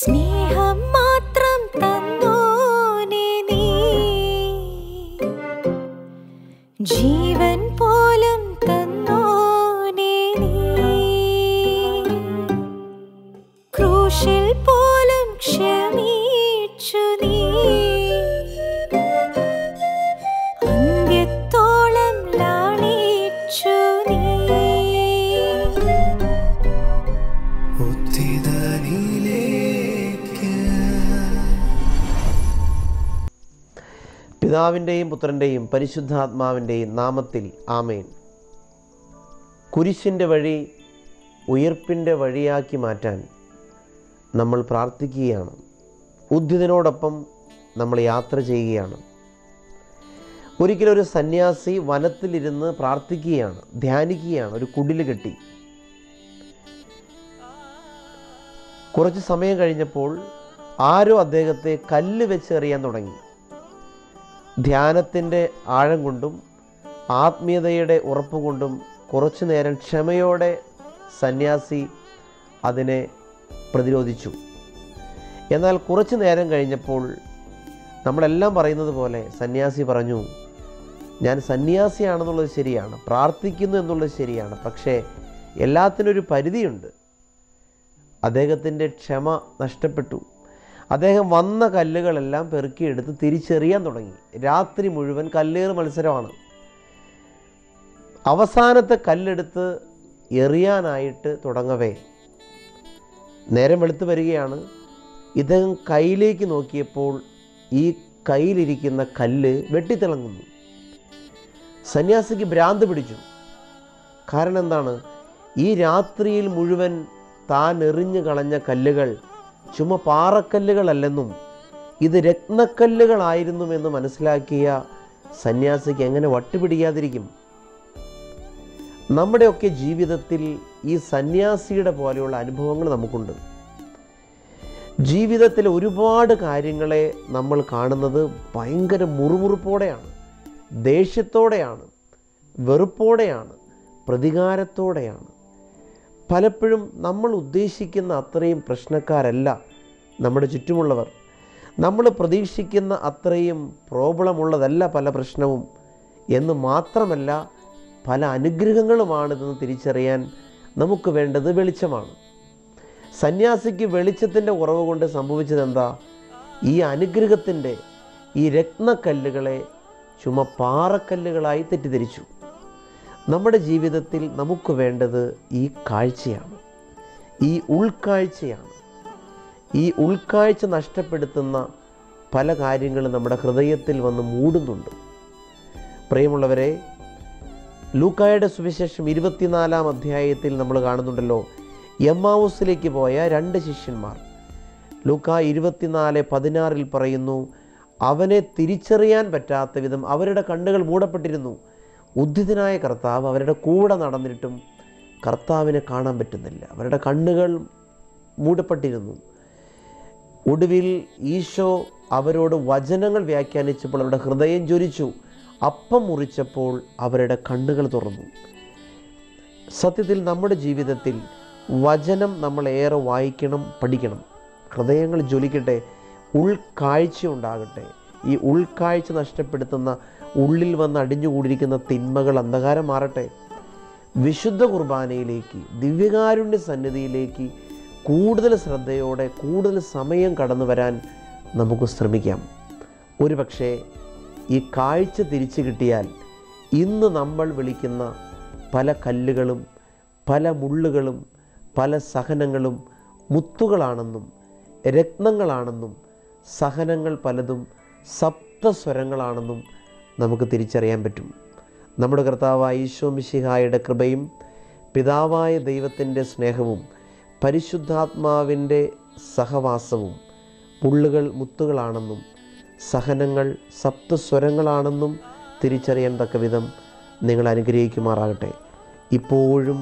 സ്നേഹം മാത്രം തന്നോനെ നീ ജീവൻ പോലും തന്നോനെ നീ ക്രൂശിൽ പോലും ക്ഷമിച്ചു നീ അന്ത്യത്തോളം ലാളിച്ചു നീ പിതാവിൻ്റെയും പുത്രൻ്റെയും പരിശുദ്ധാത്മാവിൻ്റെയും നാമത്തിൽ ആമേൻ കുരിശിൻ്റെ വഴി ഉയർപ്പിൻ്റെ വഴിയാക്കി മാറ്റാൻ നമ്മൾ പ്രാർത്ഥിക്കുകയാണ് ഉദ്ധിതനോടൊപ്പം നമ്മൾ യാത്ര ചെയ്യുകയാണ് ഒരിക്കലൊരു സന്യാസി വനത്തിലിരുന്ന് പ്രാർത്ഥിക്കുകയാണ് ധ്യാനിക്കുകയാണ് ഒരു കുടിൽ കെട്ടി കുറച്ച് സമയം കഴിഞ്ഞപ്പോൾ ആരോ അദ്ദേഹത്തെ കല്ല് വെച്ച് എറിയാൻ തുടങ്ങി ധ്യാനത്തിൻ്റെ ആഴം കൊണ്ടും ആത്മീയതയുടെ ഉറപ്പ് കൊണ്ടും കുറച്ചു നേരം ക്ഷമയോടെ സന്യാസി അതിനെ പ്രതിരോധിച്ചു എന്നാൽ കുറച്ചു നേരം കഴിഞ്ഞപ്പോൾ നമ്മളെല്ലാം പറയുന്നത് പോലെ സന്യാസി പറഞ്ഞു ഞാൻ സന്യാസിയാണെന്നുള്ളത് ശരിയാണ് പ്രാർത്ഥിക്കുന്നു എന്നുള്ളത് ശരിയാണ് പക്ഷേ എല്ലാത്തിനൊരു പരിധിയുണ്ട് അദ്ദേഹത്തിൻ്റെ ക്ഷമ നഷ്ടപ്പെട്ടു അദ്ദേഹം വന്ന കല്ലുകളെല്ലാം പെറുക്കിയെടുത്ത് തിരിച്ചെറിയാൻ തുടങ്ങി രാത്രി മുഴുവൻ കല്ലേറ് മത്സരമാണ് അവസാനത്തെ കല്ലെടുത്ത് എറിയാനായിട്ട് തുടങ്ങവേ നേരം വെളുത്ത് വരികയാണ് ഇദ്ദേഹം കയ്യിലേക്ക് നോക്കിയപ്പോൾ ഈ കയ്യിലിരിക്കുന്ന കല്ല് വെട്ടിത്തിളങ്ങുന്നു സന്യാസിക്ക് ഭ്രാന്ത് പിടിച്ചു കാരണം എന്താണ് ഈ രാത്രിയിൽ മുഴുവൻ താൻ എറിഞ്ഞു കളഞ്ഞ കല്ലുകൾ ചുമ പാറക്കല്ലുകളല്ലെന്നും ഇത് രത്നക്കല്ലുകളായിരുന്നുവെന്ന് മനസ്സിലാക്കിയ സന്യാസിക്ക് എങ്ങനെ വട്ടുപിടിക്കാതിരിക്കും നമ്മുടെയൊക്കെ ജീവിതത്തിൽ ഈ സന്യാസിയുടെ പോലെയുള്ള അനുഭവങ്ങൾ നമുക്കുണ്ട് ജീവിതത്തിൽ ഒരുപാട് കാര്യങ്ങളെ നമ്മൾ കാണുന്നത് ഭയങ്കര മുറുമുറുപ്പോടെയാണ് ദേഷ്യത്തോടെയാണ് വെറുപ്പോടെയാണ് പ്രതികാരത്തോടെയാണ് പലപ്പോഴും നമ്മൾ ഉദ്ദേശിക്കുന്ന അത്രയും പ്രശ്നക്കാരല്ല നമ്മുടെ ചുറ്റുമുള്ളവർ നമ്മൾ പ്രതീക്ഷിക്കുന്ന അത്രയും പ്രോബ്ലം ഉള്ളതല്ല പല പ്രശ്നവും എന്ന് മാത്രമല്ല പല അനുഗ്രഹങ്ങളുമാണിതെന്ന് തിരിച്ചറിയാൻ നമുക്ക് വേണ്ടത് വെളിച്ചമാണ് സന്യാസിക്ക് വെളിച്ചത്തിൻ്റെ കുറവ് കൊണ്ട് സംഭവിച്ചത് എന്താ ഈ അനുഗ്രഹത്തിൻ്റെ ഈ രത്നക്കല്ലുകളെ ചുമ പാറക്കല്ലുകളായി തെറ്റിദ്ധരിച്ചു നമ്മുടെ ജീവിതത്തിൽ നമുക്ക് വേണ്ടത് ഈ കാഴ്ചയാണ് ഈ ഉൾക്കാഴ്ചയാണ് ഈ ഉൾക്കാഴ്ച നഷ്ടപ്പെടുത്തുന്ന പല കാര്യങ്ങളും നമ്മുടെ ഹൃദയത്തിൽ വന്ന് മൂടുന്നുണ്ട് പ്രിയമുള്ളവരെ ലൂക്കായുടെ സുവിശേഷം ഇരുപത്തിനാലാം അധ്യായത്തിൽ നമ്മൾ കാണുന്നുണ്ടല്ലോ എമ്മാവൂസിലേക്ക് പോയ രണ്ട് ശിഷ്യന്മാർ ലൂക്ക ഇരുപത്തിനാല് പതിനാറിൽ പറയുന്നു അവനെ തിരിച്ചറിയാൻ പറ്റാത്ത വിധം അവരുടെ കണ്ണുകൾ മൂടപ്പെട്ടിരുന്നു ഉദ്ധിതനായ കർത്താവ് അവരുടെ കൂടെ നടന്നിട്ടും കർത്താവിനെ കാണാൻ പറ്റുന്നില്ല അവരുടെ കണ്ണുകൾ മൂടപ്പെട്ടിരുന്നു ഒടുവിൽ ഈശോ അവരോട് വചനങ്ങൾ വ്യാഖ്യാനിച്ചപ്പോൾ അവരുടെ ഹൃദയം ജ്വലിച്ചു അപ്പം മുറിച്ചപ്പോൾ അവരുടെ കണ്ണുകൾ തുറന്നു സത്യത്തിൽ നമ്മുടെ ജീവിതത്തിൽ വചനം നമ്മൾ ഏറെ വായിക്കണം പഠിക്കണം ഹൃദയങ്ങൾ ജ്വലിക്കട്ടെ ഉൾക്കാഴ്ച ഉണ്ടാകട്ടെ ഈ ഉൾക്കാഴ്ച നഷ്ടപ്പെടുത്തുന്ന ഉള്ളിൽ വന്ന് അടിഞ്ഞുകൂടിയിരിക്കുന്ന തിന്മകൾ അന്ധകാരം മാറട്ടെ വിശുദ്ധ കുർബാനയിലേക്ക് ദിവ്യകാരുണ്യ സന്നിധിയിലേക്ക് കൂടുതൽ ശ്രദ്ധയോടെ കൂടുതൽ സമയം കടന്നു വരാൻ നമുക്ക് ശ്രമിക്കാം ഒരുപക്ഷെ ഈ കാഴ്ച തിരിച്ചു കിട്ടിയാൽ ഇന്ന് നമ്മൾ വിളിക്കുന്ന പല കല്ലുകളും പല മുള്ളുകളും പല സഹനങ്ങളും മുത്തുകളാണെന്നും രത്നങ്ങളാണെന്നും സഹനങ്ങൾ പലതും സപ്തസ്വരങ്ങളാണെന്നും നമുക്ക് തിരിച്ചറിയാൻ പറ്റും നമ്മുടെ കർത്താവായ ഈശോ മിശിഹായുടെ കൃപയും പിതാവായ ദൈവത്തിൻ്റെ സ്നേഹവും പരിശുദ്ധാത്മാവിൻ്റെ സഹവാസവും മുള്ളുകൾ മുത്തുകളാണെന്നും സഹനങ്ങൾ സപ്തസ്വരങ്ങളാണെന്നും തിരിച്ചറിയാൻ തക്ക വിധം നിങ്ങൾ അനുഗ്രഹിക്കുമാറാകട്ടെ ഇപ്പോഴും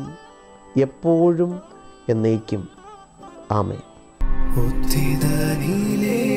എപ്പോഴും എന്നേക്കും ആമേ ഉത്തിതനിലേ